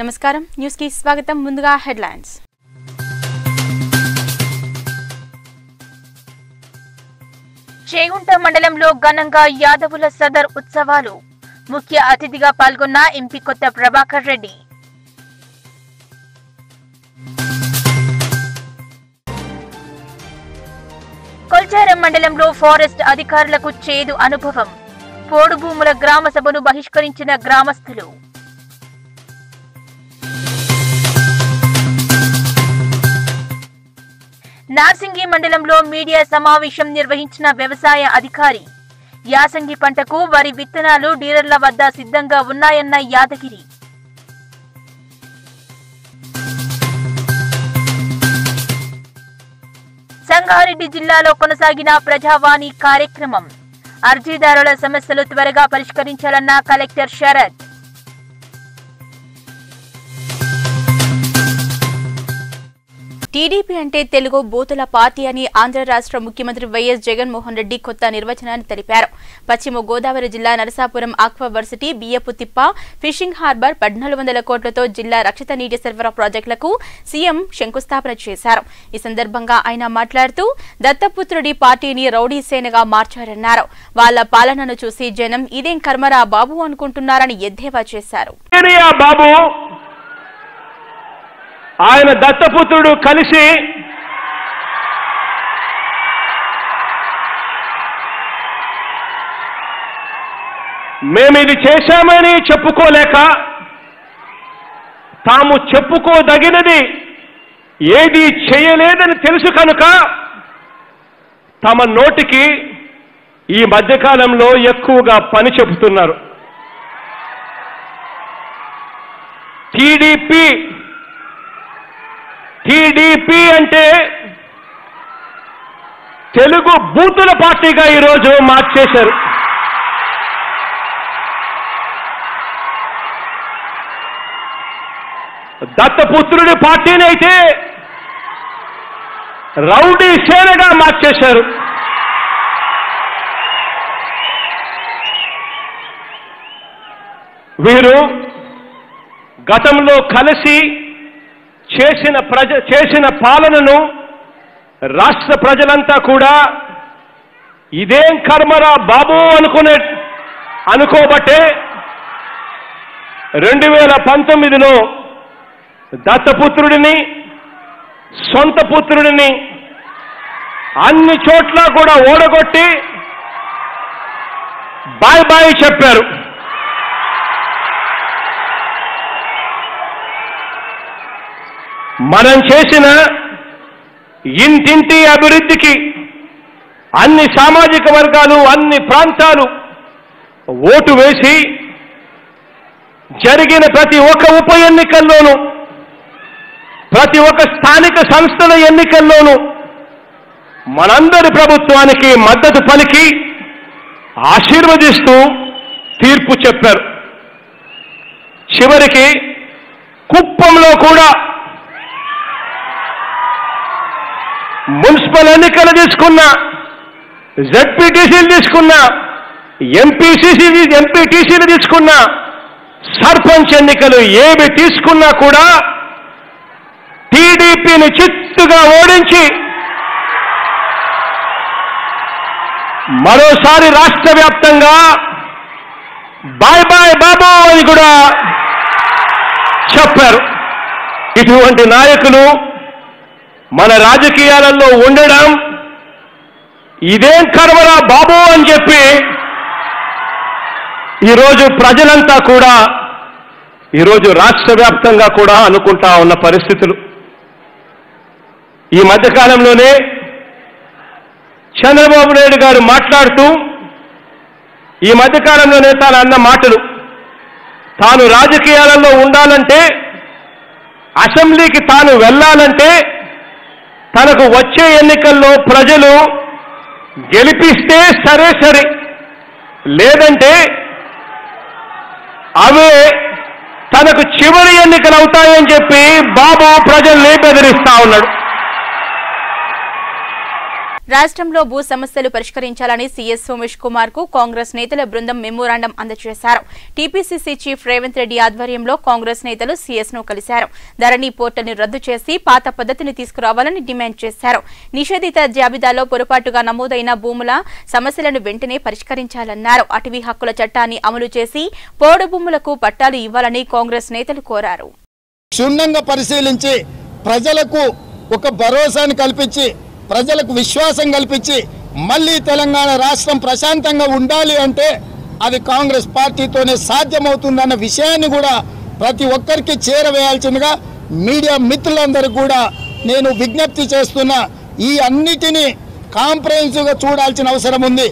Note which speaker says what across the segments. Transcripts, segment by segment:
Speaker 1: నమస్కారం న్యూస్ కి స్వాగతం ముందుగా హెడ్లైన్స్
Speaker 2: చేగుంట మండలంలో ఘనంగా యాదవుల సదర్ ఉత్సవాలు ముఖ్య అతిథిగా పాల్గొన్న ఎంపీ కొత్త ప్రభాకర్ రెడ్డి కొల్చారం మండలంలో ఫారెస్ట్ అధికారులకు చేదు అనుభవం పోడు భూముల గ్రామ సభను బహిష్కరించిన గ్రామస్తులు నార్సింగి మండలంలో మీడియా సమావేశం నిర్వహించిన వ్యవసాయ అధికారి యాసంగి పంటకు వరి విత్తనాలు డీలర్ల వద్ద సిద్ధంగా ఉన్నాయన్న యాదగిరి సంగారెడ్డి జిల్లాలో కొనసాగిన ప్రజావాణి కార్యక్రమం అర్జీదారుల సమస్యలు త్వరగా పరిష్కరించాలన్న కలెక్టర్ శరత్
Speaker 1: టీడీపీ అంటే తెలుగు బూతుల పార్టీ అని ఆంధ్ర రాష్ట్ర ముఖ్యమంత్రి వైఎస్ జగన్మోహన్ రెడ్డి కొత్త నిర్వచనాన్ని తెలిపారు పశ్చిమ గోదావరి జిల్లా నరసాపురం ఆక్వా వర్సిటీ బియ్యపు తిప్ప ఫిషింగ్ హార్బర్ పద్నాలుగు వందల కోట్లతో జిల్లా రక్షిత నీటి సరఫరా ప్రాజెక్టులకు సీఎం శంకుస్థాపన చేశారు ఈ సందర్భంగా ఆయన మాట్లాడుతూ దత్తపుత్రుడి పార్టీని రౌడీ సేనగా మార్చారన్నారు వాళ్ల పాలనను చూసి జనం ఇదేం కర్మరా బాబు అనుకుంటున్నారని ఎద్దేవా చేశారు
Speaker 3: ఏరియా బాబు ఆయన దత్తపుత్రుడు కలిసి మేము ఇది చేశామని చెప్పుకోలేక తాము చెప్పుకోదగినది ఏది చేయలేదని తెలుసు కనుక తమ నోటికి ఈ మధ్యకాలంలో ఎక్కువగా పని చెబుతున్నారు టీడీపీ టీడీపీ అంటే తెలుగు బూతుల పార్టీగా ఈరోజు మార్చేశారు దత్తపుత్రుడి పార్టీని అయితే రౌడీ సేనగా మార్చేశారు వీరు గతంలో కలిసి చేసిన ప్రజ చేసిన పాలనను రాష్ట్ర ప్రజలంతా కూడా ఇదేం కర్మరా బాబు అనుకునే అనుకోబట్టే రెండు వేల పంతొమ్మిదిలో దత్తపుత్రుడిని సొంత పుత్రుడిని అన్ని చోట్ల కూడా ఓడగొట్టి బాయ్ బాయ్ చెప్పారు మనం చేసిన ఇంటింటి అభివృద్ధికి అన్ని సామాజిక వర్గాలు అన్ని ప్రాంతాలు ఓటు వేసి జరిగిన ప్రతి ఒక్క ఉప ఎన్నికల్లోనూ ప్రతి ఒక్క స్థానిక సంస్థల ఎన్నికల్లోనూ మనందరి ప్రభుత్వానికి మద్దతు పలికి ఆశీర్వదిస్తూ తీర్పు చెప్పారు చివరికి కుప్పంలో కూడా మున్సిపల్ ఎన్నికలు తీసుకున్నా జడ్పీటీసీలు తీసుకున్నా ఎంపీసీసీ ఎంపీటీసీలు తీసుకున్నా సర్పంచ్ ఎన్నికలు ఏవి తీసుకున్నా కూడా టీడీపీని చిత్తుగా ఓడించి మరోసారి రాష్ట్ర వ్యాప్తంగా బాయ్ బాయ్ బాబు అని కూడా చెప్పారు ఇటువంటి నాయకులు మన రాజకీయాలలో ఉండడం ఇదేం కర్మరా బాబు అని చెప్పి ఈరోజు ప్రజలంతా కూడా ఈరోజు రాష్ట్ర వ్యాప్తంగా కూడా అనుకుంటా ఉన్న పరిస్థితులు ఈ మధ్యకాలంలోనే చంద్రబాబు నాయుడు గారు మాట్లాడుతూ ఈ మధ్యకాలంలోనే తాను అన్న మాటలు తాను రాజకీయాలలో ఉండాలంటే అసెంబ్లీకి తాను వెళ్ళాలంటే తనకు వచ్చే ఎన్నికల్లో ప్రజలు గెలిపిస్తే సరే సరే లేదంటే అవే తనకు చివరి ఎన్నికలు అవుతాయని చెప్పి బాబు ప్రజల్ని బెదిరిస్తా ఉన్నాడు
Speaker 1: రాష్ట్రంలో భూ సమస్యలు పరిష్కరించాలని సీఎస్ సోమేష్ కుమార్ కు కాంగ్రెస్ నేతల బృందం మెమోరాండం అందజేశారు టీపీసీసీ చీఫ్ రేవంత్ రెడ్డి ఆధ్వర్యంలో కాంగ్రెస్ నేతలు సీఎస్ ను కలిశారు ధరణి పోర్టల్ని రద్దు చేసి పాత పద్ధతిని తీసుకురావాలని డిమాండ్ చేశారు నిషేధిత జాబితాలో పొరపాటుగా నమోదైన భూముల సమస్యలను వెంటనే పరిష్కరించాలన్నారు అటవీ హక్కుల చట్టాన్ని అమలు చేసి పోడు భూములకు పట్టాలు ఇవ్వాలని కాంగ్రెస్ నేతలు కోరారు
Speaker 4: క్షుణ్ణంగా పరిశీలించి ప్రజలకు ఒక భరోసాను కల్పించి ప్రజలకు విశ్వాసం కల్పించి మళ్ళీ తెలంగాణ రాష్ట్రం ప్రశాంతంగా ఉండాలి అంటే అది కాంగ్రెస్ పార్టీతోనే సాధ్యమవుతుందన్న విషయాన్ని కూడా ప్రతి ఒక్కరికి చేరవేయాల్సిందిగా మీడియా మిత్రులందరికీ కూడా నేను విజ్ఞప్తి చేస్తున్నా ఈ అన్నిటినీ కాంప్రహెన్సివ్గా చూడాల్సిన అవసరం ఉంది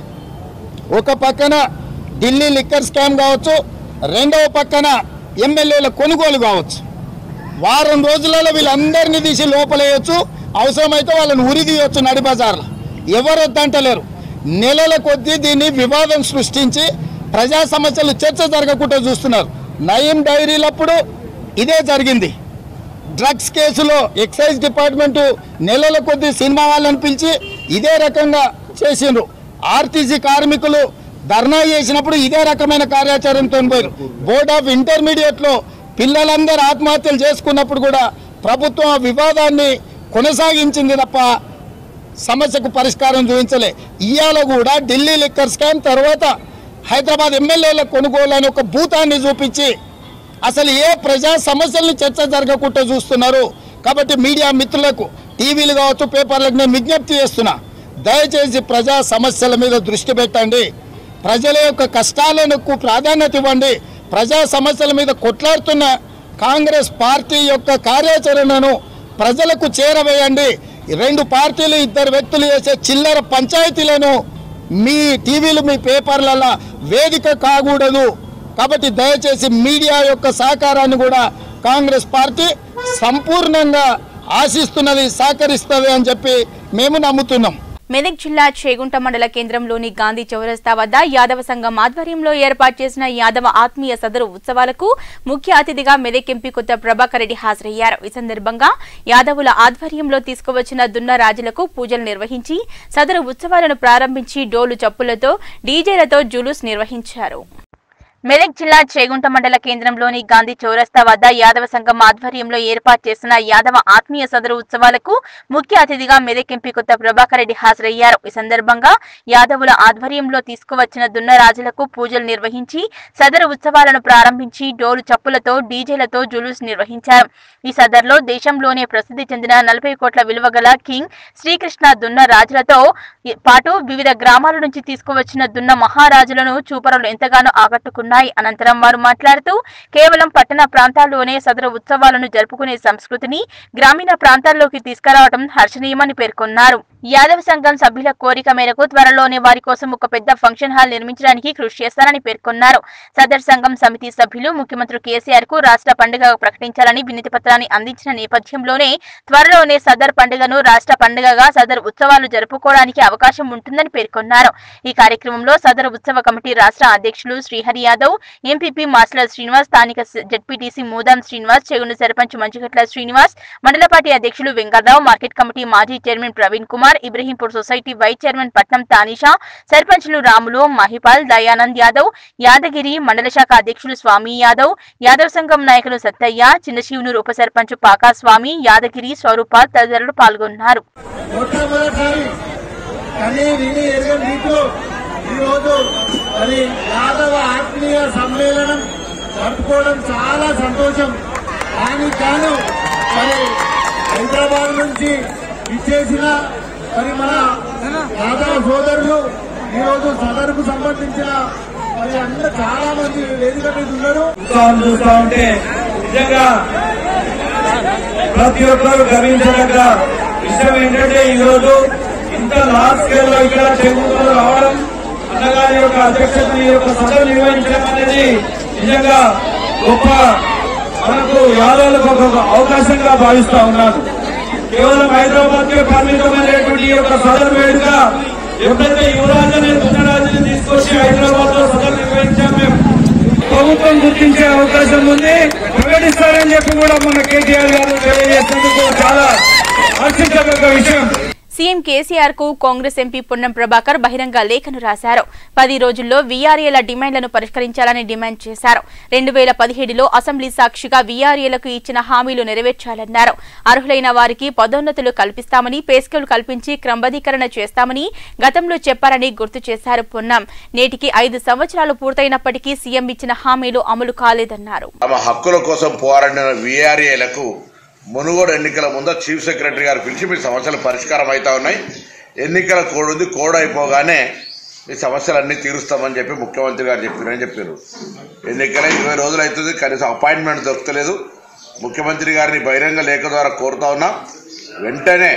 Speaker 4: ఒక పక్కన ఢిల్లీ లిక్కర్ స్కామ్ కావచ్చు రెండవ పక్కన ఎమ్మెల్యేల కొనుగోలు కావచ్చు వారం రోజులలో వీళ్ళందరినీ తీసి లోపలేయచ్చు అవసరమైతే వాళ్ళని ఉరి తీయొచ్చు నడి బజార్లో ఎవరు వద్దంటలేరు నెలల కొద్దీ దీన్ని వివాదం సృష్టించి ప్రజా సమస్యలు చర్చ జరగకుండా చూస్తున్నారు నయం డైరీలప్పుడు ఇదే జరిగింది డ్రగ్స్ కేసులో ఎక్సైజ్ డిపార్ట్మెంటు నెలల కొద్ది సినిమా వాళ్ళని పిలిచి ఇదే రకంగా చేసిండ్రు ఆర్టీసీ కార్మికులు ధర్నా చేసినప్పుడు ఇదే రకమైన కార్యాచరణతో పోయారు బోర్డ్ ఆఫ్ ఇంటర్మీడియట్లో పిల్లలందరూ ఆత్మహత్యలు చేసుకున్నప్పుడు కూడా ప్రభుత్వం ఆ వివాదాన్ని కొనసాగించింది తప్ప సమస్యకు పరిష్కారం చూపించలే ఇవాళ కూడా ఢిల్లీ లిక్కర్ స్కామ్ తర్వాత హైదరాబాద్ ఎమ్మెల్యేల కొనుగోలు అని ఒక భూతాన్ని చూపించి అసలు ఏ ప్రజా సమస్యలను చర్చ జరగకుండా చూస్తున్నారు కాబట్టి మీడియా మిత్రులకు టీవీలు కావచ్చు పేపర్లకు నేను విజ్ఞప్తి చేస్తున్నా దయచేసి ప్రజా సమస్యల మీద దృష్టి పెట్టండి ప్రజల యొక్క కష్టాలకు ప్రాధాన్యత ఇవ్వండి ప్రజా సమస్యల మీద కొట్లాడుతున్న కాంగ్రెస్ పార్టీ యొక్క కార్యాచరణను ప్రజలకు చేరవేయండి ఈ రెండు పార్టీలు ఇద్దరు వ్యక్తులు చేసే చిల్లర పంచాయతీలను మీ టీవీలు మీ పేపర్లలో వేదిక కాకూడదు కాబట్టి దయచేసి మీడియా యొక్క సహకారాన్ని కూడా కాంగ్రెస్ పార్టీ సంపూర్ణంగా ఆశిస్తున్నది సహకరిస్తుంది అని చెప్పి మేము నమ్ముతున్నాం
Speaker 1: మెదక్ జిల్లా చేగుంట మండల కేంద్రంలోని గాంధీ చౌరస్తా వద్ద యాదవ సంఘం ఆధ్వర్యంలో ఏర్పాటు చేసిన యాదవ ఆత్మీయ సదరు ఉత్సవాలకు ముఖ్య అతిథిగా మెదక్ ఎంపీ కొత్త ప్రభాకర్ రెడ్డి హాజరయ్యారు ఈ సందర్భంగా యాదవుల ఆధ్వర్యంలో తీసుకువచ్చిన దున్న రాజులకు పూజలు నిర్వహించి సదరు ఉత్సవాలను ప్రారంభించి డోలు చప్పులతో డీజేలతో జులూస్ నిర్వహించారు
Speaker 2: మెదక్ జిల్లా చేగుంట మండల కేంద్రంలోని గాంధీ చౌరస్తా వద్ద యాదవ సంఘం ఆధ్వర్యంలో ఏర్పాటు చేసిన యాదవ ఆత్మీయ సదరు ఉత్సవాలకు ముఖ్య అతిథిగా మెదక్ ఎంపీ కొత్త ప్రభాకర్ రెడ్డి హాజరయ్యారు ఈ సందర్భంగా యాదవుల ఆధ్వర్యంలో తీసుకువచ్చిన దున్నరాజులకు పూజలు నిర్వహించి సదరు ఉత్సవాలను ప్రారంభించి డోలు చప్పులతో డీజేలతో జులూస్ నిర్వహించారు ఈ సదర్లో దేశంలోనే ప్రసిద్ధి చెందిన నలభై కోట్ల విలువ గల కింగ్ శ్రీకృష్ణ దున్న రాజులతో పాటు వివిధ గ్రామాల నుంచి తీసుకువచ్చిన దున్న మహారాజులను చూపరులు ఎంతగానో ఆకట్టుకున్నాయి అనంతరం వారు మాట్లాడుతూ కేవలం పట్టణ ప్రాంతాల్లోనే సదరు ఉత్సవాలను జరుపుకునే సంస్కృతిని గ్రామీణ ప్రాంతాల్లోకి తీసుకురావడం హర్షణీయమని పేర్కొన్నారు యాదవ సంఘం సభ్యుల కోరిక మేరకు త్వరలోనే వారి కోసం ఒక పెద్ద ఫంక్షన్ హాల్ నిర్మించడానికి కృషి చేస్తారని పేర్కొన్నారు సదర్ సంఘం సమితి సభ్యులు ముఖ్యమంత్రి కేసీఆర్ కు రాష్ట్ర పండుగ ప్రకటించాలని వినతి పత్రాన్ని అందించిన నేపథ్యంలోనే త్వరలోనే సదర్ పండుగను రాష్ట్ర పండుగగా సదర్ ఉత్సవాలు జరుపుకోవడానికి అవకాశం ఉంటుందని పేర్కొన్నారు ఈ కార్యక్రమంలో సదర్ ఉత్సవ కమిటీ రాష్ట్ర అధ్యక్షులు శ్రీహరి యాదవ్ ఎంపీపీ మాస్ల శ్రీనివాస్ స్థానిక జడ్పీటీసీ మూదాం శ్రీనివాస్ చెగును సర్పంచ్ మంచుగట్ల శ్రీనివాస్ మండల పార్టీ అధ్యక్షులు వెంకట్రావు మార్కెట్ కమిటీ మాజీ chairman Praveen Kumar Ibrahimpur society vice chairman Patnam Tanisha సర్పంచ్లు రాములు మహిపాల్ దయానంద్ యాదవ్ యాదగిరి మండల శాఖ అధ్యక్షులు స్వామి యాదవ్ యాదవ్ సంఘం నాయకులు సత్తయ్య చిన్నశివునూరు ఉప సర్పంచ్ పాకా స్వామి యాదగిరి స్వరూప తదితరులు పాల్గొన్నారు
Speaker 5: మొట్టమొదటిసారి కని విని ఎరగని రీతిలో ఈరోజు మరి యాదవ ఆత్మీయ సమ్మేళనం జరుపుకోవడం చాలా సంతోషం దానికి గాను మరి హైదరాబాద్ నుంచి ఇచ్చేసిన మరి మన యాదవ సోదరులు ఈరోజు సదరుకు సంబంధించిన మరి అందరూ చాలా మంది వేదిక మీద ఉన్నారు
Speaker 6: ఉత్సవాన్ని చూస్తా ఉంటే నిజంగా ప్రతి ఒక్కరు గమనించదగ్గ విషయం ఏంటంటే ఈ రోజు ఇంత లార్జ్ స్కేల్ లో ఇక్కడ చెంగుతులు రావడం అన్నగారి యొక్క అధ్యక్షత ఈ యొక్క సభ నిర్వహించడం అనేది నిజంగా గొప్ప మనకు యాదవులకు ఒక అవకాశంగా భావిస్తా ఉన్నాను కేవలం హైదరాబాద్ కే పరిమితమైనటువంటి ఈ యొక్క సదరు వేడుక ఎప్పుడైతే యువరాజు అనే పునరాజుని తీసుకొచ్చి హైదరాబాద్ లో సదరు నిర్వహించాం మేము ప్రభుత్వం గుర్తించే అవకాశం ఉంది ప్రకటిస్తారని చెప్పి కూడా మన కేటీఆర్ గారు తెలియజేసినందుకు చాలా హర్షించదగ్గ విషయం
Speaker 1: సీఎం కేసీఆర్ కు కాంగ్రెస్ ఎంపీ పొన్నం ప్రభాకర్ బహిరంగ లేఖను రాశారు పది రోజుల్లో వీఆర్ఏల డిమాండ్లను పరిష్కరించాలని డిమాండ్ చేశారు రెండు వేల పదిహేడులో అసెంబ్లీ సాక్షిగా వీఆర్ఏలకు ఇచ్చిన హామీలు నెరవేర్చాలన్నారు అర్హులైన వారికి పదోన్నతులు కల్పిస్తామని పేస్కెలు కల్పించి క్రమబద్ధీకరణ చేస్తామని గతంలో చెప్పారని గుర్తు చేశారు పొన్నం నేటికి ఐదు సంవత్సరాలు పూర్తయినప్పటికీ సీఎం ఇచ్చిన హామీలు అమలు కాలేదన్నారు
Speaker 7: తమ హక్కుల కోసం పోరాడిన వీఆర్ఏలకు మునుగోడు ఎన్నికల ముందు చీఫ్ సెక్రటరీ గారు పిలిచి మీ సమస్యలు పరిష్కారం అవుతా ఉన్నాయి ఎన్నికల కోడ్ ఉంది కోడ్ అయిపోగానే మీ సమస్యలన్నీ తీరుస్తామని చెప్పి ముఖ్యమంత్రి గారు చెప్పారని చెప్పారు ఎన్నికల ఇరవై రోజులు అవుతుంది కనీసం అపాయింట్మెంట్ దొరకలేదు ముఖ్యమంత్రి గారిని బహిరంగ లేఖ ద్వారా కోరుతా ఉన్నా వెంటనే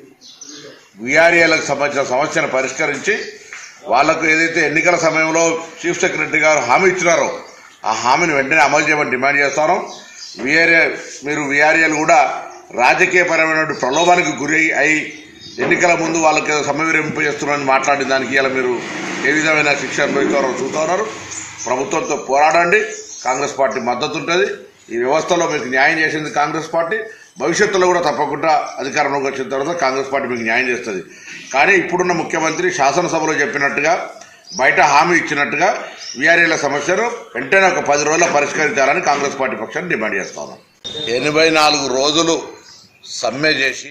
Speaker 7: వీఆర్ఏలకు సంబంధించిన సమస్యను పరిష్కరించి వాళ్లకు ఏదైతే ఎన్నికల సమయంలో చీఫ్ సెక్రటరీ గారు హామీ ఇచ్చినారో ఆ హామీని వెంటనే అమలు చేయమని డిమాండ్ చేస్తాను వీఆర్ఏ మీరు వీఆర్ఏలు కూడా రాజకీయపరమైన ప్రలోభానికి గురి అయి ఎన్నికల ముందు వాళ్ళకి ఏదో సమవిరింపు చేస్తున్నారని మాట్లాడిన దానికి ఇలా మీరు ఏ విధమైన శిక్ష అనుభవిస్తారో చూస్తూ ఉన్నారు ప్రభుత్వంతో పోరాడండి కాంగ్రెస్ పార్టీ మద్దతు ఉంటుంది ఈ వ్యవస్థలో మీకు న్యాయం చేసింది కాంగ్రెస్ పార్టీ భవిష్యత్తులో కూడా తప్పకుండా అధికారంలోకి వచ్చిన తర్వాత కాంగ్రెస్ పార్టీ మీకు న్యాయం చేస్తుంది కానీ ఇప్పుడున్న ముఖ్యమంత్రి శాసనసభలో చెప్పినట్టుగా బయట హామీ ఇచ్చినట్టుగా వీఆర్ఏల సమస్యను వెంటనే ఒక పది రోజుల్లో పరిష్కరించాలని కాంగ్రెస్ పార్టీ పక్షాన్ని డిమాండ్ చేస్తా ఉన్నాం ఎనభై నాలుగు రోజులు సమ్మె చేసి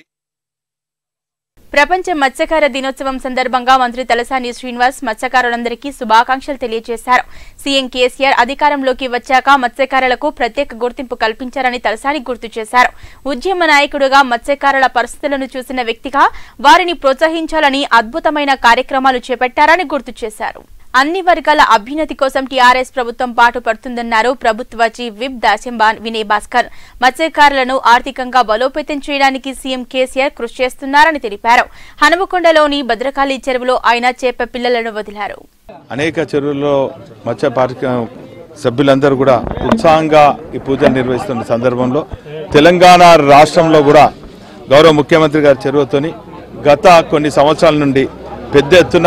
Speaker 1: ప్రపంచ మత్స్యకార దినోత్సవం సందర్భంగా మంత్రి తలసాని శ్రీనివాస్ మత్స్యకారులందరికీ శుభాకాంక్షలు తెలియజేశారు సీఎం కేసీఆర్ అధికారంలోకి వచ్చాక మత్స్యకారులకు ప్రత్యేక గుర్తింపు కల్పించారని తలసాని గుర్తు చేశారు ఉద్యమ నాయకుడుగా మత్స్యకారుల పరిస్థితులను చూసిన వ్యక్తిగా వారిని ప్రోత్సహించాలని అద్భుతమైన కార్యక్రమాలు చేపట్టారని గుర్తు చేశారు అన్ని వర్గాల అభ్యున్నతి కోసం టీఆర్ఎస్ ప్రభుత్వం పాటుపడుతుందన్నారు ప్రభుత్వ చీఫ్ విప్ దాసింబాన్ వినయ్ భాస్కర్ మత్స్యకారులను ఆర్థికంగా బలోపేతం చేయడానికి సీఎం కేసీఆర్ కృషి చేస్తున్నారని తెలిపారు హనుమకొండలోని భద్రకాళి చెరువులో ఆయన చేప పిల్లలను వదిలారు
Speaker 8: అనేక చెరువుల్లో మత్స్య పారిక సభ్యులందరూ కూడా ఉత్సాహంగా ఈ పూజలు నిర్వహిస్తున్న సందర్భంలో తెలంగాణ రాష్ట్రంలో కూడా గౌరవ ముఖ్యమంత్రి గారి చెరువుతోని గత కొన్ని సంవత్సరాల నుండి పెద్ద ఎత్తున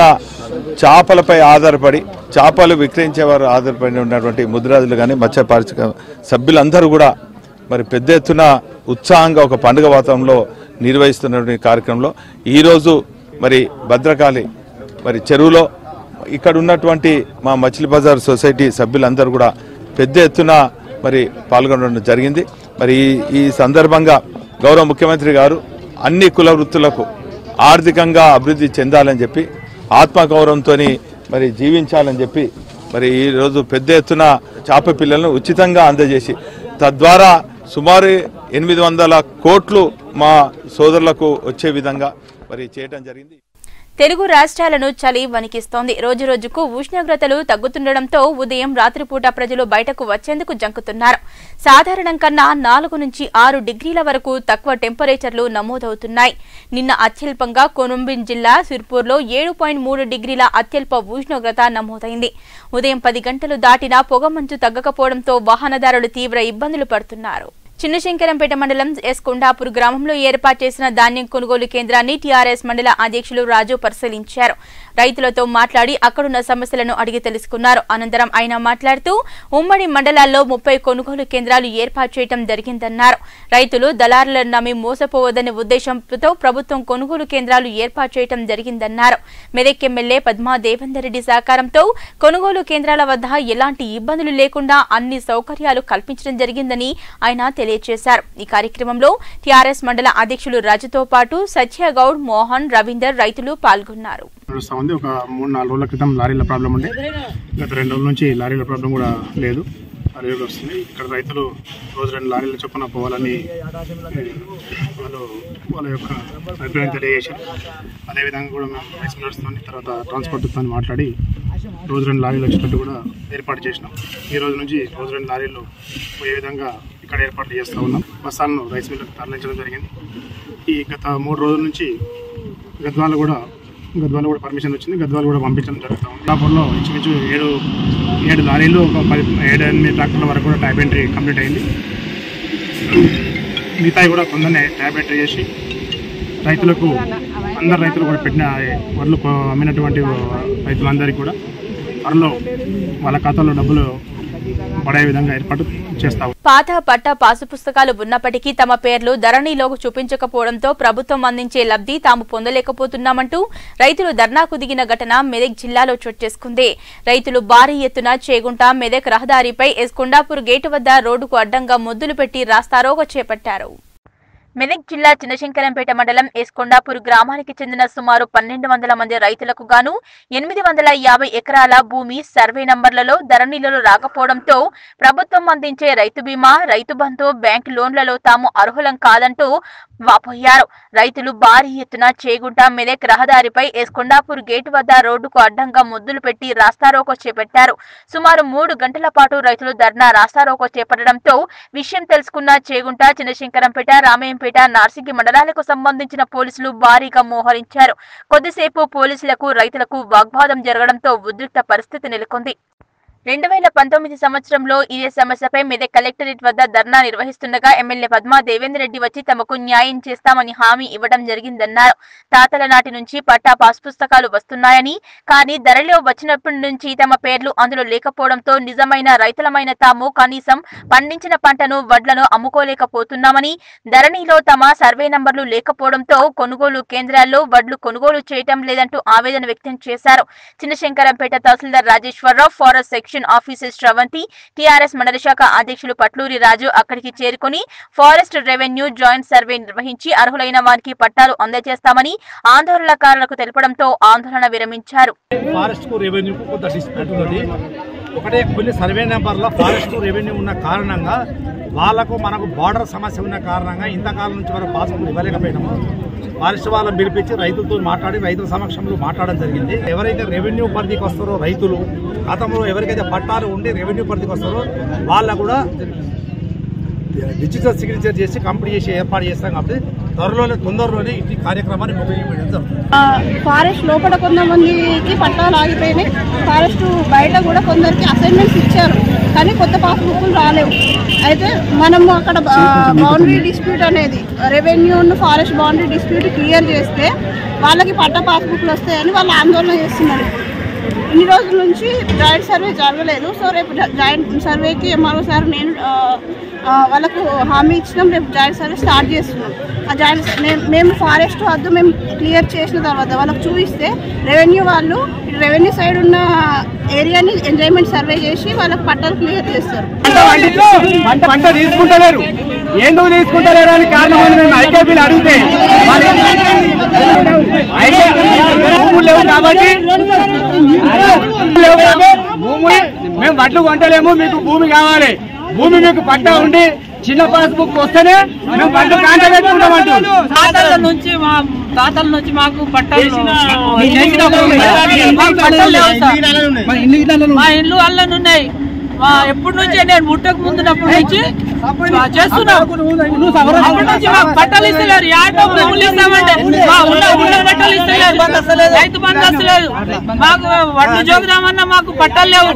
Speaker 8: చేపలపై ఆధారపడి చేపలు విక్రయించేవారు ఆధారపడి ఉన్నటువంటి ముద్రాజులు కానీ మత్స్య పారిశ్రామిక సభ్యులందరూ కూడా మరి పెద్ద ఎత్తున ఉత్సాహంగా ఒక పండుగ వాతావరణంలో నిర్వహిస్తున్నటువంటి కార్యక్రమంలో ఈరోజు మరి భద్రకాళి మరి చెరువులో ఇక్కడ ఉన్నటువంటి మా మచిలీ బజార్ సొసైటీ సభ్యులందరూ కూడా పెద్ద ఎత్తున మరి పాల్గొనడం జరిగింది మరి ఈ ఈ సందర్భంగా గౌరవ ముఖ్యమంత్రి గారు అన్ని కుల వృత్తులకు ఆర్థికంగా అభివృద్ధి చెందాలని చెప్పి ఆత్మగౌరవంతో మరి జీవించాలని చెప్పి మరి ఈరోజు పెద్ద ఎత్తున చేప పిల్లలను ఉచితంగా అందజేసి తద్వారా సుమారు ఎనిమిది వందల కోట్లు మా సోదరులకు వచ్చే విధంగా మరి చేయడం జరిగింది
Speaker 1: తెలుగు రాష్ట్రాలను చలి వణికిస్తోంది రోజు రోజుకు ఉష్ణోగ్రతలు తగ్గుతుండటంతో ఉదయం రాత్రిపూట ప్రజలు బయటకు వచ్చేందుకు జంకుతున్నారు సాధారణం కన్నా నాలుగు నుంచి ఆరు డిగ్రీల వరకు తక్కువ టెంపరేచర్లు నమోదవుతున్నాయి నిన్న అత్యల్పంగా కొనుంబిన్ జిల్లా సిర్పూర్లో ఏడు పాయింట్ మూడు డిగ్రీల అత్యల్ప ఉష్ణోగ్రత నమోదైంది ఉదయం పది గంటలు దాటినా పొగమంచు తగ్గకపోవడంతో వాహనదారులు తీవ్ర ఇబ్బందులు పడుతున్నారు చిన్నశంకరంపేట మండలం ఎస్ కొండాపూర్ గ్రామంలో ఏర్పాటు చేసిన ధాన్యం కొనుగోలు కేంద్రాన్ని టీఆర్ఎస్ మండల అధ్యక్షులు రాజు పరిశీలించారు రైతులతో మాట్లాడి అక్కడున్న సమస్యలను అడిగి తెలుసుకున్నారు అనంతరం ఆయన మాట్లాడుతూ ఉమ్మడి మండలాల్లో ముప్పై కొనుగోలు కేంద్రాలు ఏర్పాటు చేయడం జరిగిందన్నారు రైతులు దళారులను నమ్మి మోసపోవదనే ఉద్దేశంతో ప్రభుత్వం కొనుగోలు కేంద్రాలు ఏర్పాటు చేయడం జరిగిందన్నారు మెదక్ ఎమ్మెల్యే పద్మా దేవేందర్ రెడ్డి సహకారంతో కొనుగోలు కేంద్రాల వద్ద ఎలాంటి ఇబ్బందులు లేకుండా అన్ని సౌకర్యాలు కల్పించడం జరిగిందని ఆయన తెలియజేశారు ఈ కార్యక్రమంలో టీఆర్ఎస్ మండల అధ్యక్షులు రాజుతో పాటు సత్యగౌడ్ మోహన్ రవీందర్ రైతులు పాల్గొన్నారు
Speaker 9: నడుస్తూ ఉంది ఒక మూడు నాలుగు రోజుల క్రితం లారీల ప్రాబ్లం ఉండే గత రెండు రోజుల నుంచి లారీల ప్రాబ్లం కూడా లేదు లారీలు కూడా వస్తుంది ఇక్కడ రైతులు రోజు రెండు లారీల చొప్పున పోవాలని ఏ, వాళ్ళు వాళ్ళ యొక్క అభిప్రాయం తెలియజేశారు అదేవిధంగా కూడా మేము రైస్ నడుస్తుంది తర్వాత ట్రాన్స్పోర్ట్తో మాట్లాడి రోజు రెండు లారీలు వచ్చేటట్టు కూడా ఏర్పాటు చేసినాం ఈ రోజు నుంచి రోజు రెండు లారీలు పోయే విధంగా ఇక్కడ ఏర్పాట్లు చేస్తూ ఉన్నాం బస్సాలను రైస్ మిల్లుకు తరలించడం జరిగింది ఈ గత మూడు రోజుల నుంచి గద్వాల కూడా గద్వాల కూడా పర్మిషన్ వచ్చింది గద్వాల కూడా పంపించడం జరుగుతూ ఉంది లాపూర్లో ఇంచుమించు ఏడు ఏడు లారీలు ఒక పది ఏడు ఎనిమిది ట్రాక్టర్ల వరకు కూడా ట్యాబ్ ఎంట్రీ కంప్లీట్ అయింది మిగతాయి కూడా తొందరనే ట్యాబ్ ఎంట్రీ చేసి రైతులకు అందరు రైతులు కూడా పెట్టిన వడ్లు కొ- అమ్మినటువంటి రైతులందరికీ కూడా త్వరలో వాళ్ళ ఖాతాలో డబ్బులు పడే విధంగా ఏర్పాటు చేస్తాము
Speaker 1: పాత పట్ట పాసు పుస్తకాలు ఉన్నప్పటికీ తమ పేర్లు ధరణిలోకి చూపించకపోవడంతో ప్రభుత్వం అందించే లబ్ధి తాము పొందలేకపోతున్నామంటూ రైతులు ధర్నాకు దిగిన ఘటన మెదక్ జిల్లాలో చోటు చేసుకుంది రైతులు భారీ ఎత్తున చేగుంట మెదక్ రహదారిపై ఎస్కొండాపూర్ గేటు వద్ద రోడ్డుకు అడ్డంగా ముద్దులు పెట్టి రాస్తారోగ చేపట్టారు
Speaker 2: మెదక్ జిల్లా చిన్నశంకరంపేట మండలం ఎస్కొండాపూర్ గ్రామానికి చెందిన సుమారు పన్నెండు వందల మంది రైతులకు గాను ఎనిమిది వందల యాభై ఎకరాల భూమి సర్వే నంబర్లలో ధరణిలలో రాకపోవడంతో ప్రభుత్వం అందించే రైతు బీమా రైతు బంధు బ్యాంక్ లోన్లలో తాము అర్హులం కాదంటూ వాపోయారు రైతులు భారీ ఎత్తున చేగుంట మెదక్ రహదారిపై ఎస్కొండాపూర్ గేటు వద్ద రోడ్డుకు అడ్డంగా ముద్దులు పెట్టి రాస్తారోకో చేపట్టారు సుమారు మూడు గంటల పాటు రైతులు ధర్నా రాస్తారోకో చేపట్టడంతో విషయం తెలుసుకున్న చేగుంట చిన్నశంకరంపేట రామయ్యంపేట నార్సింగి మండలాలకు సంబంధించిన పోలీసులు భారీగా మోహరించారు కొద్దిసేపు పోలీసులకు రైతులకు వాగ్వాదం జరగడంతో ఉద్రిక్త పరిస్థితి నెలకొంది రెండు వేల పంతొమ్మిది సంవత్సరంలో ఇదే సమస్యపై మెదక్ కలెక్టరేట్ వద్ద ధర్నా నిర్వహిస్తుండగా ఎమ్మెల్యే పద్మా దేవేందర్ రెడ్డి వచ్చి తమకు న్యాయం చేస్తామని హామీ ఇవ్వడం జరిగిందన్నారు తాతల నాటి నుంచి పట్టా పాస్ పుస్తకాలు వస్తున్నాయని కానీ ధరలో వచ్చినప్పటి నుంచి తమ పేర్లు అందులో లేకపోవడంతో నిజమైన రైతులమైన తాము కనీసం పండించిన పంటను వడ్లను అమ్ముకోలేకపోతున్నామని ధరణిలో తమ సర్వే నంబర్లు లేకపోవడంతో కొనుగోలు కేంద్రాల్లో వడ్లు కొనుగోలు చేయటం లేదంటూ ఆవేదన వ్యక్తం చేశారు Chinnashankarampet tahsildar Rajeshwararao forest section officer Sravanthi TRS మండల శాఖ అధ్యక్షులు పట్లూరి రాజు అక్కడికి చేరుకుని ఫారెస్ట్ రెవెన్యూ జాయింట్ సర్వే నిర్వహించి అర్హులైన వారికి పట్టాలు అందజేస్తామని ఆందోళనకారులకు తెలపడంతో ఆందోళన విరమించారు
Speaker 10: ఫారెస్ట్ కు రెవెన్యూ కు కొంత డిస్ప్యూట్ ఉన్నది ఒకటే కొన్ని సర్వే నెంబర్లో ఫారెస్ట్ రెవెన్యూ ఉన్న కారణంగా వాళ్ళకు మనకు బార్డర్ సమస్య ఉన్న కారణంగా ఇంతకాలం నుంచి వరకు పాస్బుక్ ఇవ్వలేకపోయినాము ఫారెస్ట్ వాళ్ళని పిలిపించి రైతులతో మాట్లాడి రైతుల సమక్షంలో మాట్లాడడం జరిగింది ఎవరైతే రెవెన్యూ పరిధికి వస్తారో రైతులు గతంలో ఎవరికైతే పట్టాలు ఉండి రెవెన్యూ పరిధికి వస్తారో వాళ్ళకు కూడా డిజిటల్ సిగ్నేచర్ చేసి కంప్లీట్ చేసి ఏర్పాటు చేస్తాం కాబట్టి త్వరలోనే తొందరలోనే ఈ కార్యక్రమాన్ని మొదలుపెట్టడం జరుగుతుంది
Speaker 11: ఫారెస్ట్ లోపల కొంతమందికి పట్టాలు ఆగిపోయినాయి ఫారెస్ట్ బయట కూడా కొందరికి అసైన్మెంట్స్ ఇచ్చారు కానీ కొత్త పాస్బుక్లు రాలేవు అయితే మనము అక్కడ బౌండరీ డిస్ప్యూట్ అనేది revenue forest boundary dispute clear చేస్తే వాళ్ళకి పట్ట పాస్బుక్లు వస్తాయని వాళ్ళు ఆందోళన చేస్తున్నారు ఇన్ని రోజుల నుంచి జాయింట్ సర్వే జరగలేదు సో రేపు జా- జాయింట్ సర్వేకి ఎంఆర్ఓ సార్ నేను ఆ, ఆ, వాళ్ళకు హామీ ఇచ్చినాం రేపు జాయింట్ సర్వే స్టార్ట్ చేస్తున్నాం ఆ జాయింట్ స- మేము- మేము ఫారెస్ట్ వద్ద మేము క్లియర్ చేసిన తర్వాత వాళ్ళకి చూపిస్తే రెవెన్యూ వాళ్ళు రెవెన్యూ సైడ్ ఉన్న ఏరియాని ఎంజాయ్మెంట్ సర్వే చేసి వాళ్ళకి పట్టాలు క్లియర్ చేస్తారు
Speaker 12: పంట పంట తీసుకుంటలేరు ఎందుకు తీసుకుంటలేరు అని కారణం అని మేము ఐకేపీలు అడిగితే వాళ్ళు ఐకే- భూములు లేవు కాబట్టి భూములు లేవు కాబట్టి భూమి మేము వడ్లు కొంటలేము మీకు భూమి కావాలి భూమి మీకు పట్టా ఉండి చిన్న పాస్బుక్ వస్తేనే మేము వడ్లు కాంట పెట్టుకుంటామంటారు
Speaker 13: తాతల నుంచి మా తాతల నుంచి మాకు పట్టాలు మాకు పట్టాలు లేవు సార్. మా ఇల్లు అల్లనే ఉన్నాయి మా ఎప్పటి నుంచి నేను ముట్టకు ముందునప్పటి నుంచి మా చేస్తున్నాం అప్పటి నుంచి మాకు పట్టాలు ఇస్తలేరు యాటో భూములు ఇస్తామంటే మా ఉన్న ఉన్న పట్టాలు ఇస్తలేరు రైతు బంధు వస్తలేదు మాకు వడ్లు జోగుదామన్నా మాకు పట్టాలు లేవు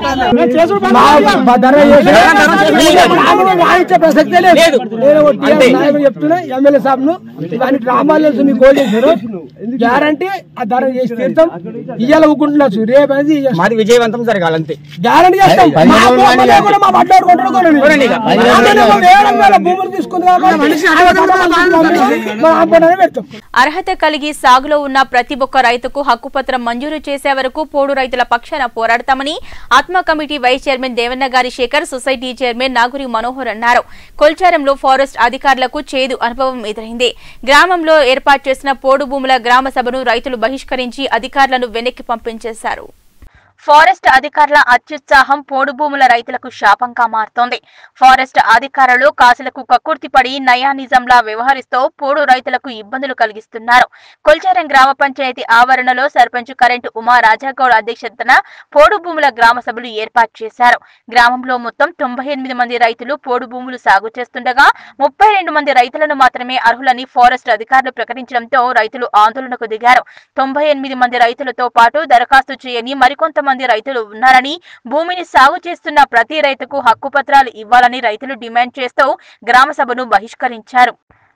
Speaker 12: వాయించే ప్రసక్తే లేదు నేను ఒక టీఆర్ నాయకుడు చెప్తున్నా ఎమ్మెల్యే సాబ్ ను దాని డ్రామాలు వేసి మీకు గోల్ చేశారు గ్యారంటీ ఆ ధర చేసి తీర్థం ఇయ్యాల ఊకుంటున్నారు రేపు అనేది మాది విజయవంతం జరగాలంతే గ్యారంటీ చేస్తాం
Speaker 14: పది
Speaker 12: మా
Speaker 14: రోజులు
Speaker 12: అమ్మ
Speaker 14: కానీ
Speaker 12: కూడా మా బడ్డాడు కొంటాడు కొనండి.
Speaker 14: కొనండి ఇక. పది రోజులు
Speaker 12: ఆమెనేమో
Speaker 14: కానీ.
Speaker 12: వేలం వేల భూములు తీసుకుంది కాబట్టి మా అమ్మనే పెడతాం
Speaker 1: అర్హత కలిగి సాగులో ఉన్న ప్రతి ఒక్క రైతుకు హక్కుపత్రం మంజూరు చేసే వరకు పోడు రైతుల పక్షాన పోరాడతామని ఆత్మ కమిటీ వైస్ చైర్మన్ దేవన్న గారి శేఖర్ సొసైటీ చైర్మన్ నాగురి మనోహర్ అన్నారు కొల్చారంలో ఫారెస్ట్ అధికారులకు చేదు అనుభవం ఎదురైంది గ్రామంలో ఏర్పాటు చేసిన పోడు భూముల గ్రామ సభను రైతులు బహిష్కరించి అధికారులను వెనక్కి పంపించేశారు
Speaker 2: ఫారెస్ట్ అధికారుల అత్యుత్సాహం పోడు భూముల రైతులకు శాపంగా మారుతోంది ఫారెస్ట్ అధికారులు కాసులకు కక్కుర్తిపడి నయానిజంలా వ్యవహరిస్తూ పోడు రైతులకు ఇబ్బందులు కలిగిస్తున్నారు కొల్చారం గ్రామ పంచాయతీ ఆవరణలో సర్పంచ్ కరెంటు ఉమా రాజాగౌడ్ అధ్యక్షతన పోడు భూముల గ్రామ సభలు ఏర్పాటు చేశారు గ్రామంలో మొత్తం తొంభై ఎనిమిది మంది రైతులు పోడు భూములు సాగు చేస్తుండగా ముప్పై రెండు మంది రైతులను మాత్రమే అర్హులని ఫారెస్ట్ అధికారులు ప్రకటించడంతో రైతులు ఆందోళనకు దిగారు తొంభై ఎనిమిది మంది రైతులతో పాటు దరఖాస్తు చేయని మరికొంతమంది రైతులు ఉన్నారని భూమిని సాగు చేస్తున్న ప్రతి రైతుకు హక్కు పత్రాలు ఇవ్వాలని రైతులు డిమాండ్ చేస్తూ గ్రామ సభను బహిష్కరించారు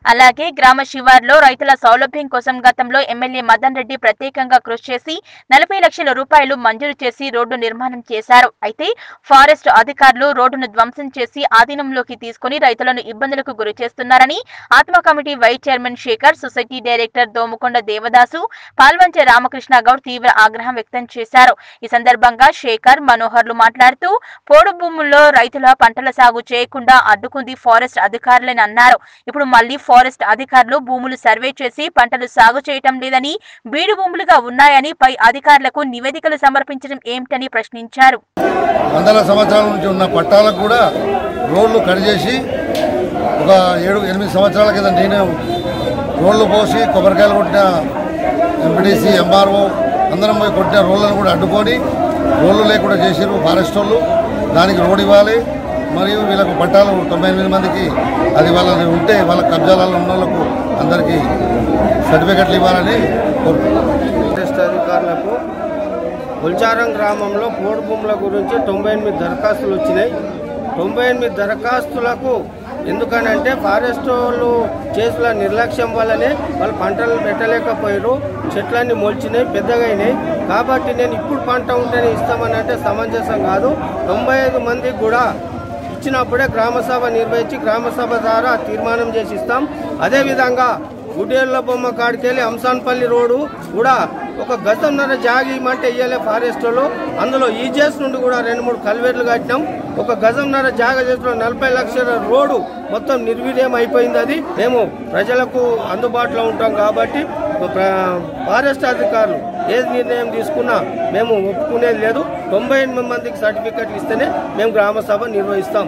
Speaker 2: అలాగే గ్రామ శివార్లో రైతుల సౌలభ్యం కోసం గతంలో ఎమ్మెల్యే మదన్ రెడ్డి ప్రత్యేకంగా కృషి చేసి నలభై లక్షల రూపాయలు మంజూరు చేసి రోడ్డు నిర్మాణం చేశారు అయితే ఫారెస్ట్ అధికారులు రోడ్డును ధ్వంసం చేసి ఆధీనంలోకి తీసుకుని రైతులను ఇబ్బందులకు గురి చేస్తున్నారని ఆత్మ committee vice chairman Shekar society director Domukonda Devadasu Palvancha Ramakrishna Goud తీవ్ర ఆగ్రహం వ్యక్తం చేశారు ఈ సందర్భంగా శేఖర్ మనోహర్లు మాట్లాడుతూ పోడు భూముల్లో రైతుల పంటల సాగు చేయకుండా అడ్డుకుంది ఫారెస్ట్ అధికారులని అన్నారు ఇప్పుడు మళ్లీ ఫారెస్ట్ అధికారులు భూములు సర్వే చేసి పంటలు సాగు చేయటం లేదని బీడు భూములుగా ఉన్నాయని పై అధికారులకు నివేదికలు సమర్పించడం ఏమిటని ప్రశ్నించారు
Speaker 14: వందల సంవత్సరాల నుంచి ఉన్న పట్టాలకు కూడా రోడ్లు కట్ చేసి ఒక ఏడు ఎనిమిది సంవత్సరాల కింద నేనే రోడ్లు పోసి కొబ్బరికాయలు కొట్టిన ఎంపీటీసీ ఎంఆర్ఓ అందరం పోయి కొట్టిన రోడ్లను కూడా అడ్డుకొని రోడ్లు లేకుండా చేసిరు ఫారెస్ట్ వాళ్ళు దానికి రోడ్ ఇవ్వాలి మరియు వీళ్ళకు పట్టాలు తొంభై ఎనిమిది మందికి అది వాళ్ళని ఉంటే వాళ్ళ కబ్జాలలో ఉన్న వాళ్ళకు అందరికీ సర్టిఫికెట్లు ఇవ్వాలని కోరుకుంటున్నాం
Speaker 15: ఫారెస్ట్ అధికారులకు ఉల్చారం గ్రామంలో పోడు భూముల గురించి తొంభై ఎనిమిది దరఖాస్తులు వచ్చినాయి తొంభై ఎనిమిది దరఖాస్తులకు ఎందుకనంటే ఫారెస్ట్ వాళ్ళు చేసిన నిర్లక్ష్యం వల్లనే వాళ్ళు పంటలు పెట్టలేకపోయారు చెట్లన్నీ మొలిచినాయి పెద్దగా అయినాయి కాబట్టి నేను ఇప్పుడు పంట ఉంటేనే ఇస్తామని అంటే సమంజసం కాదు తొంభై ఐదు మందికి కూడా ఇచ్చినప్పుడే గ్రామసభ నిర్వహించి గ్రామసభ ద్వారా తీర్మానం చేసి ఇస్తాం అదేవిధంగా గుడేళ్ల బొమ్మ కాడికెళ్ళి అంసాన్పల్లి రోడ్డు కూడా ఒక గతంన్నర జాగి ఇమ్మంటే ఇయ్యలే ఫారెస్ట్ వాళ్ళు అందులో ఈజెస్ నుండి కూడా రెండు మూడు కల్వేర్లు కట్టినాం ఒక గజంన్నర జాగ చేసిన నలభై లక్షల రోడ్డు మొత్తం నిర్వీర్యం అయిపోయింది అది మేము ప్రజలకు అందుబాటులో ఉంటాం కాబట్టి ప్ర- ఫారెస్ట్ అధికారులు ఏ నిర్ణయం తీసుకున్నా మేము ఒప్పుకునేది లేదు తొంభై ఎనిమిది మందికి సర్టిఫికెట్లు ఇస్తేనే మేము గ్రామ సభ నిర్వహిస్తాం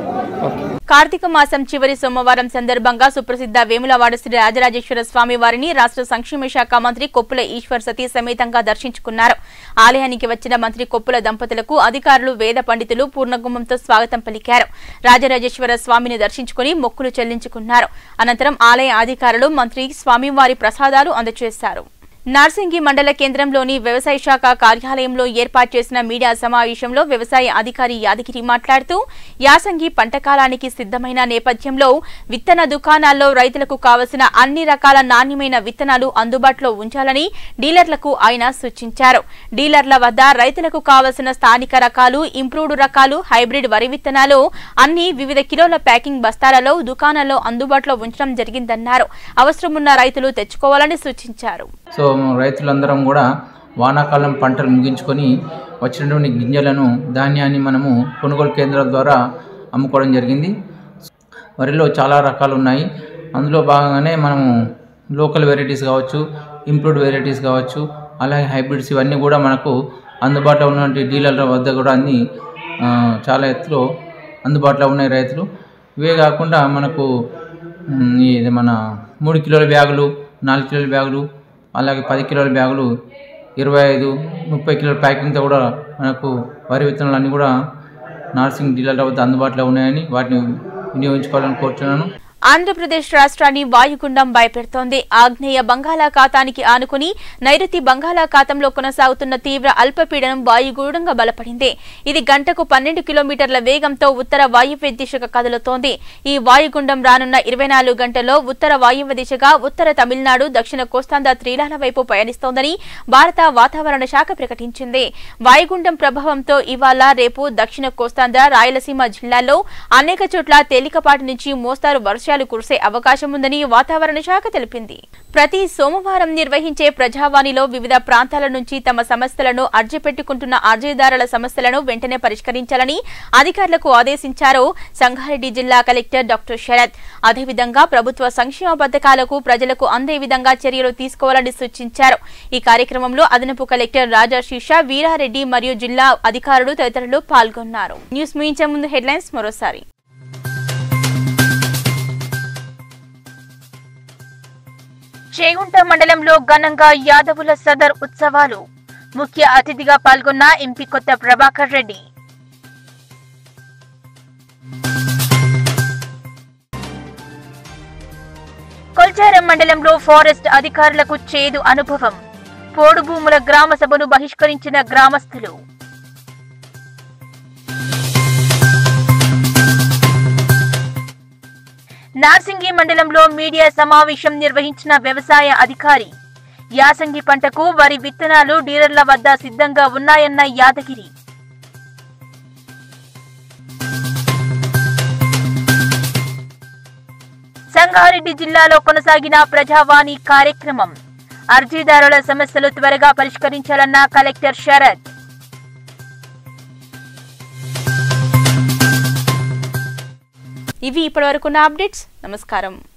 Speaker 1: కార్తీక మాసం చివరి సోమవారం సందర్భంగా సుప్రసిద్ధ వేములవాడ శ్రీ రాజరాజేశ్వర స్వామి వారిని రాష్ట్ర సంక్షేమ శాఖ మంత్రి కొప్పుల ఈశ్వర్ సతీ సమేతంగా దర్శించుకున్నారు ఆలయానికి వచ్చిన మంత్రి కొప్పుల దంపతులకు అధికారులు వేద పండితులు పూర్ణగుమ్మంతో స్వాగతం పలికారు రాజరాజేశ్వర స్వామిని దర్శించుకుని మొక్కులు చెల్లించుకున్నారు అనంతరం ఆలయ అధికారులు మంత్రి స్వామివారి ప్రసాదాలు అందజేశారు నార్సింగి మండల కేంద్రంలోని వ్యవసాయ శాఖ కార్యాలయంలో ఏర్పాటు చేసిన మీడియా సమావేశంలో వ్యవసాయ అధికారి యాదగిరి మాట్లాడుతూ యాసంగి పంట కాలానికి సిద్ధమైన నేపథ్యంలో విత్తన దుకాణాల్లో రైతులకు కావలసిన అన్ని రకాల నాణ్యమైన విత్తనాలు అందుబాటులో ఉంచాలని డీలర్లకు ఆయన సూచించారు డీలర్ల వద్ద రైతులకు కావలసిన స్థానిక రకాలు ఇంప్రూవ్డ్ రకాలు హైబ్రిడ్ వరి విత్తనాలు అన్ని వివిధ కిలోల ప్యాకింగ్ బస్తాలలో దుకాణాల్లో అందుబాటులో ఉంచడం జరిగిందన్నారు అవసరమున్న రైతులు తెచ్చుకోవాలని సూచించారు
Speaker 16: సో రైతులందరం కూడా వానాకాలం పంటలు ముగించుకొని వచ్చినటువంటి గింజలను ధాన్యాన్ని మనము కొనుగోలు కేంద్రాల ద్వారా అమ్ముకోవడం జరిగింది వరిలో చాలా రకాలు ఉన్నాయి అందులో భాగంగానే మనము లోకల్ వెరైటీస్ కావచ్చు ఇంప్రూవ్డ్ వెరైటీస్ కావచ్చు అలాగే హైబ్రిడ్స్ ఇవన్నీ కూడా మనకు అందుబాటులో ఉన్నటువంటి డీలర్ల వద్ద కూడా అన్ని ఆ, చాలా ఎత్తులో అందుబాటులో ఉన్నాయి రైతులు ఇవే కాకుండా మనకు మ్, ఇది మన మూడు కిలోల బ్యాగులు నాలుగు కిలోల బ్యాగులు అలాగే పది కిలోల బ్యాగులు ఇరవై ఐదు ముప్పై కిలోల ప్యాకింగ్తో కూడా మనకు వరి విత్తనాలు అన్నీ కూడా నార్సింగ్ డీలర్ల వద్ద అందుబాటులో ఉన్నాయని వాటిని వినియోగించుకోవాలని కోరుతున్నాను
Speaker 1: ఆంధ్రప్రదేశ్ రాష్ట్రాన్ని వాయుగుండం భయపెడుతోంది ఆగ్నేయ బంగాళాఖాతానికి ఆనుకుని నైరుతి బంగాళాఖాతంలో కొనసాగుతున్న తీవ్ర అల్పపీడనం వాయుగూఢంగా బలపడింది ఇది గంటకు పన్నెండు కిలోమీటర్ల వేగంతో ఉత్తర వాయువ్య దిశగా కదులుతోంది ఈ వాయుగుండం రానున్న ఇరవై నాలుగు గంటల్లో ఉత్తర వాయువ్య దిశగా ఉత్తర తమిళనాడు దక్షిణ కోస్తాంధ్ర త్రీలాల వైపు పయనిస్తోందని భారత వాతావరణ శాఖ ప్రకటించింది వాయుగుండం ప్రభావంతో ఇవాళ రేపు దక్షిణ కోస్తాంధ్ర రాయలసీమ జిల్లాల్లో అనేక చోట్ల తేలికపాటి నుంచి మోస్తారు వర్షాలు కురిసే అవకాశం ఉందని వాతావరణ శాఖ తెలిపింది ప్రతి సోమవారం నిర్వహించే ప్రజావాణిలో వివిధ ప్రాంతాల నుంచి తమ సమస్యలను అర్జీ పెట్టుకుంటున్న అర్జీదారుల సమస్యలను వెంటనే పరిష్కరించాలని అధికారులకు ఆదేశించారు సంగారెడ్డి జిల్లా కలెక్టర్ డాక్టర్ శరత్ అదేవిధంగా ప్రభుత్వ సంక్షేమ పథకాలకు ప్రజలకు అందే విధంగా చర్యలు తీసుకోవాలని సూచించారు ఈ కార్యక్రమంలో అదనపు కలెక్టర్ రాజా శీషా వీరారెడ్డి మరియు జిల్లా అధికారులు తదితరులు పాల్గొన్నారు న్యూస్ ముగించే ముందు హెడ్లైన్స్ మరోసారి చేగుంట మండలంలో ఘనంగా యాదవుల సదర్ ఉత్సవాలు ముఖ్య అతిథిగా పాల్గొన్న ఎంపీ కొత్త ప్రభాకర్ రెడ్డి కొల్చారం మండలంలో ఫారెస్ట్ అధికారులకు చేదు అనుభవం పోడు భూముల గ్రామ సభను బహిష్కరించిన గ్రామస్తులు
Speaker 2: నార్సింగి మండలంలో మీడియా సమావేశం నిర్వహించిన వ్యవసాయ అధికారి యాసంగి పంటకు వరి విత్తనాలు డీలర్ల వద్ద సిద్ధంగా ఉన్నాయన్న యాదగిరి సంగారెడ్డి జిల్లాలో కొనసాగిన ప్రజావాణి కార్యక్రమం అర్జీదారుల సమస్యలు త్వరగా పరిష్కరించాలన్న కలెక్టర్ శరత్
Speaker 1: ఇవి ఇప్పటివరకున్న అప్డేట్స్ నమస్కారం